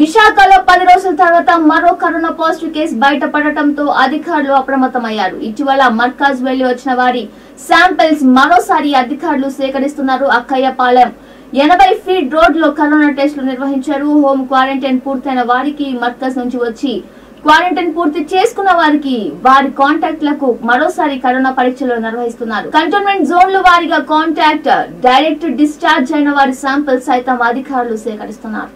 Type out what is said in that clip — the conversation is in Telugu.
విశాఖలో పది రోజుల తర్వాత మరో కరోనా పాజిటివ్ కేసు బయటపడటంతో అధికారులు అప్రమత్తమయ్యారు ఇటీవల మర్కాజ్ వెళ్లి వచ్చిన వారి శాంపిల్స్ మరోసారి అధికారులు సేకరిస్తున్నారు అక్కయ్యపాలెం ఎనభై ఫీట్ రోడ్ లో కరోనా టెస్టులు నిర్వహించారు హోమ్ క్వారంటైన్ పూర్తయిన వారికి మర్కజ్ నుంచి వచ్చి క్వారంటైన్ పూర్తి చేసుకున్న వారికి వారి కాంటాక్ట్లకు మరోసారి కరోనా పరీక్షలు నిర్వహిస్తున్నారు కంటోన్మెంట్ జోన్లు వారిగా కాంటాక్ట్ డైరెక్ట్ డిశ్చార్జ్ అయిన వారి శాంపిల్స్ సైతం అధికారులు సేకరిస్తున్నారు